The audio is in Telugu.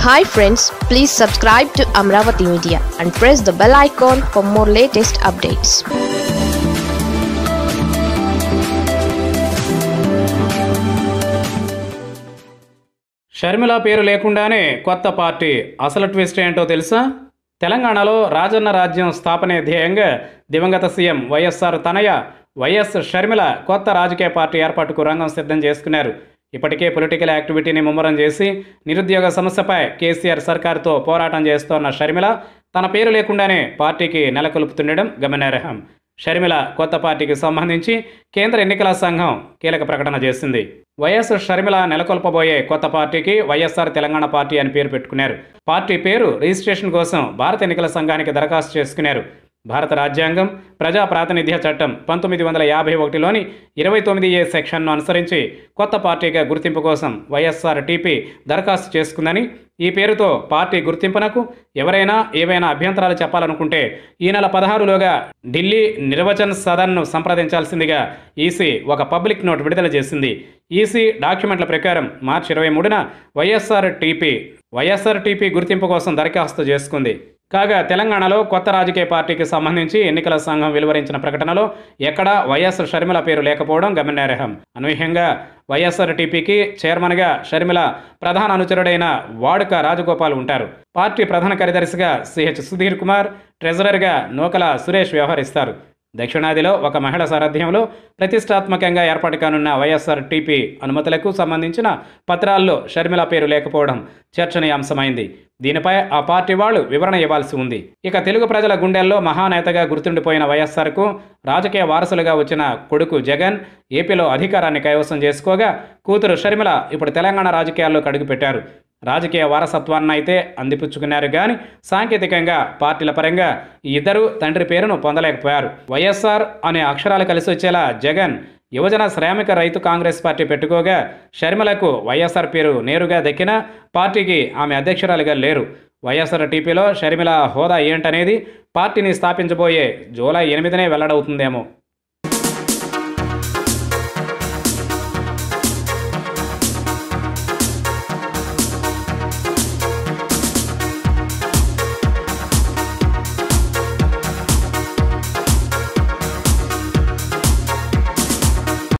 hi friends please subscribe to Amaravati media and press the bell icon for more latest updates Sharmila పేరు లేకుండానే కొత్త పార్టీ అసలు ట్విస్ట్ ఏంటో తెలుసా తెలంగాణలో రాజన్న రాజ్యం స్థాపనే ధ్యేయంగా దివంగత సీఎం వైఎస్ఆర్ తనయ వైఎస్ షర్మిల కొత్త రాజకీయ పార్టీ ఏర్పాటుకు రంగం సిద్ధం చేసుకున్నారు ఇప్పటికే పొలిటికల్ యాక్టివిటీని ముమ్మరం చేసి నిరుద్యోగ సమస్యపై కేసీఆర్ సర్కారుతో పోరాటం చేస్తోన్న షర్మిల తన పేరు లేకుండానే పార్టీకి నెలకొల్పుతుండడం గమనార్హం షర్మిల కొత్త పార్టీకి సంబంధించి కేంద్ర ఎన్నికల సంఘం కీలక ప్రకటన చేసింది వైఎస్ షర్మిల నెలకొల్పబోయే కొత్త పార్టీకి వైఎస్ఆర్ తెలంగాణ పార్టీ అని పేరు పెట్టుకున్నారు పార్టీ పేరు రిజిస్ట్రేషన్ కోసం భారత ఎన్నికల సంఘానికి దరఖాస్తు చేసుకున్నారు భారత రాజ్యాంగం ప్రజా ప్రాతినిధ్య చట్టం పంతొమ్మిది వందల యాభై ఒకటిలోని ఇరవై తొమ్మిది ఏ సెక్షన్ను అనుసరించి కొత్త పార్టీగా గుర్తింపు కోసం వైఎస్ఆర్ టీపీ దరఖాస్తు చేసుకుందని ఈ పేరుతో పార్టీ గుర్తింపునకు ఎవరైనా ఏవైనా అభ్యంతరాలు చెప్పాలనుకుంటే ఈ నెల పదహారులోగా ఢిల్లీ నిర్వచన్ సదన్ను సంప్రదించాల్సిందిగా ఈసీ ఒక పబ్లిక్ నోట్ విడుదల చేసింది ఈసీ డాక్యుమెంట్ల ప్రకారం మార్చి ఇరవై మూడున వైఎస్ఆర్ టీపీ వైఎస్ఆర్ టీపీ గుర్తింపు కోసం దరఖాస్తు చేసుకుంది కాగా తెలంగాణలో కొత్త రాజకీయ పార్టీకి సంబంధించి ఎన్నికల సంఘం వెలువరించిన ప్రకటనలో ఎక్కడా వైఎస్ షర్మిల పేరు లేకపోవడం గమనార్హం అనూహ్యంగా వైఎస్ఆర్ టీపీకి చైర్మన్గా షర్మిల ప్రధాన అనుచరుడైన వాడుక రాజగోపాల్ ఉంటారు పార్టీ ప్రధాన కార్యదర్శిగా సిహెచ్ సుధీర్ కుమార్ ట్రెజరర్గా నూకల సురేష్ వ్యవహరిస్తారు దక్షిణాదిలో ఒక మహిళ సారథ్యంలో ప్రతిష్టాత్మకంగా ఏర్పాటు కానున్న వైఎస్ఆర్ టీపీ అనుమతులకు సంబంధించిన పత్రాల్లో షర్మిల పేరు లేకపోవడం చర్చనీయాంశమైంది దీనిపై ఆ పార్టీ వాళ్ళు వివరణ ఇవ్వాల్సి ఉంది ఇక తెలుగు ప్రజల గుండెల్లో మహానేతగా గుర్తుండిపోయిన వైఎస్ఆర్కు రాజకీయ వారసులుగా వచ్చిన కొడుకు జగన్ ఏపీలో అధికారాన్ని కైవసం చేసుకోగా కూతురు షర్మిల ఇప్పుడు తెలంగాణ రాజకీయాల్లో కడుగుపెట్టారు రాజకీయ వారసత్వాన్ని అయితే అందిపుచ్చుకున్నారు కానీ సాంకేతికంగా పార్టీల పరంగా ఈ ఇద్దరు తండ్రి పేరును పొందలేకపోయారు వైఎస్ఆర్ అనే అక్షరాలు కలిసి వచ్చేలా జగన్ యువజన శ్రామిక రైతు కాంగ్రెస్ పార్టీ పెట్టుకోగా షర్మిలకు వైఎస్ఆర్ పేరు నేరుగా దక్కిన పార్టీకి ఆమె అధ్యక్షురాలిగా లేరు వైఎస్ఆర్ టీపీలో షర్మిల హోదా ఏంటనేది పార్టీని స్థాపించబోయే జూలై ఎనిమిదినే వెల్లడవుతుందేమో